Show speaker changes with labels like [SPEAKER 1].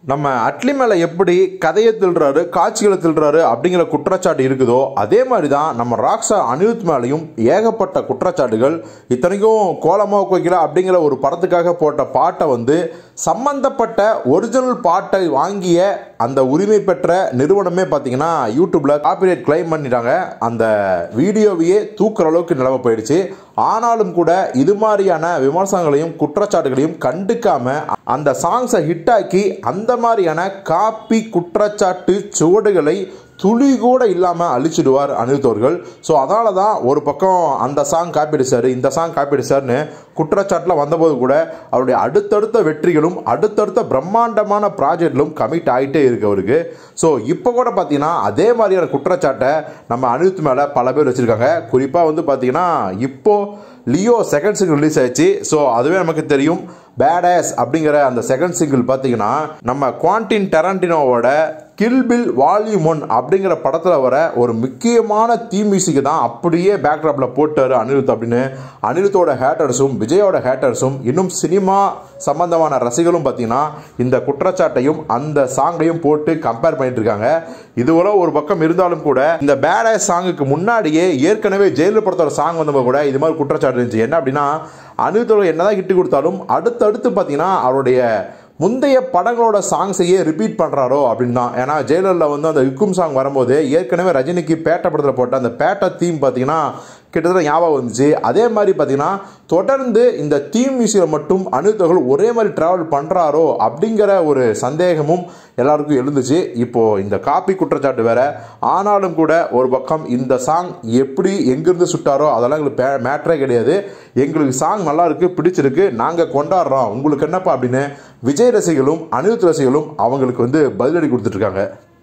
[SPEAKER 1] நம்ம அட்லி மேலே எப்படி கதையை திருடுறாரு காட்சிகளை திருடுறாரு அப்படிங்கிற குற்றச்சாட்டு இருக்குதோ அதே மாதிரி தான் நம்ம ராக்ஸா அனிருத் மேலேயும் ஏகப்பட்ட குற்றச்சாட்டுகள் இத்தனைக்கும் கோலமா கோக்கிலா அப்படிங்கிற ஒரு படத்துக்காக போட்ட பாட்டை வந்து சம்பந்தப்பட்ட ஒரிஜினல் பாட்டை வாங்கிய அந்த உரிமை பெற்ற நிறுவனமே பார்த்தீங்கன்னா யூடியூப்ல காப்பிரைட் கிளைம் பண்ணிட்டாங்க அந்த வீடியோவையே தூக்குற அளவுக்கு நிலவ போயிடுச்சு ஆனாலும் கூட இது மாதிரியான விமர்சனங்களையும் குற்றச்சாட்டுகளையும் கண்டுக்காம அந்த சாங்ஸை ஹிட் ஆக்கி அந்த மாதிரியான காப்பி குற்றச்சாட்டு சுவடுகளை துளி கூட இல்லாமல் அழிச்சிடுவார் அனிருத் அவர்கள் ஸோ அதனால தான் ஒரு பக்கம் அந்த சாங் காப்பி அடிச்சாரு இந்த சாங் காப்பி அடிச்சாருன்னு குற்றச்சாட்டில் வந்தபோது கூட அவருடைய அடுத்தடுத்த வெற்றிகளும் அடுத்தடுத்த பிரம்மாண்டமான ப்ராஜெக்ட்லும் கமிட் ஆகிட்டே இருக்கு அவருக்கு ஸோ இப்போ கூட பார்த்தீங்கன்னா அதே மாதிரியான குற்றச்சாட்டை நம்ம அனிருத் மேலே பல பேர் வச்சுருக்காங்க குறிப்பாக வந்து பார்த்தீங்கன்னா இப்போ லியோ செகண்ட் சிங்கிள் ரிலீஸ் ஆயிடுச்சு ஸோ அதுவே நமக்கு தெரியும் பேடாஸ் அப்படிங்கிற அந்த செகண்ட் சிங்கிள் பார்த்தீங்கன்னா நம்ம குவான்டின் டெரண்டினோவோட கில்பில் வால்யூம் ஒன் அப்படிங்கிற படத்தில் வர ஒரு முக்கியமான தீ மியூசிக்கு தான் அப்படியே பேக்ராப்பில் போட்டார் அனிருத் அப்படின்னு அனிருத்தோட ஹேட்டர்ஸும் விஜயோட ஹேட்டர்ஸும் இன்னும் சினிமா சம்பந்தமான ரசிகர்களும் பார்த்தீங்கன்னா இந்த குற்றச்சாட்டையும் அந்த சாங்கையும் போட்டு கம்பேர் பண்ணிட்டு இருக்காங்க இதுவரை ஒரு பக்கம் இருந்தாலும் கூட இந்த பேடாஸ் சாங்குக்கு முன்னாடியே ஏற்கனவே ஜெயிலர் படத்தோட சாங் வந்தபோது கூட இது மாதிரி குற்றச்சாட்டு இருந்துச்சு என்ன அப்படின்னா அனிருத்தோட என்னதான் ஹிட் கொடுத்தாலும் அடுத்தடுத்து பார்த்தீங்கன்னா அவருடைய முந்தைய படங்களோட சாங்ஸையே ரிப்பீட் பண்ணுறாரோ அப்படின்னு தான் ஏன்னா ஜெயிலரில் வந்து அந்த யுக்கும் சாங் வரும்போது ஏற்கனவே ரஜினிக்கு பேட்டை படத்தில் போட்ட அந்த பேட்டை தீம் பார்த்தீங்கன்னா கிட்டத்தட்ட ஞாபகம் வந்துச்சு அதே மாதிரி பார்த்தீங்கன்னா தொடர்ந்து இந்த தீம் மியூசியில் மட்டும் அனிருத்தர்கள் ஒரே மாதிரி ட்ராவல் பண்ணுறாரோ அப்படிங்கிற ஒரு சந்தேகமும் எல்லாருக்கும் எழுந்துச்சு இப்போது இந்த காப்பி குற்றச்சாட்டு வேற ஆனாலும் கூட ஒரு பக்கம் இந்த சாங் எப்படி எங்கேருந்து சுட்டாரோ அதெல்லாம் எங்களுக்கு மேட்ரே கிடையாது எங்களுக்கு சாங் நல்லா இருக்கு பிடிச்சிருக்கு நாங்கள் கொண்டாடுறோம் உங்களுக்கு என்னப்பா அப்படின்னு விஜய் ரசிகர்களும் அனிருத் ரசிகர்களும் அவங்களுக்கு வந்து பதிலடி கொடுத்துட்ருக்காங்க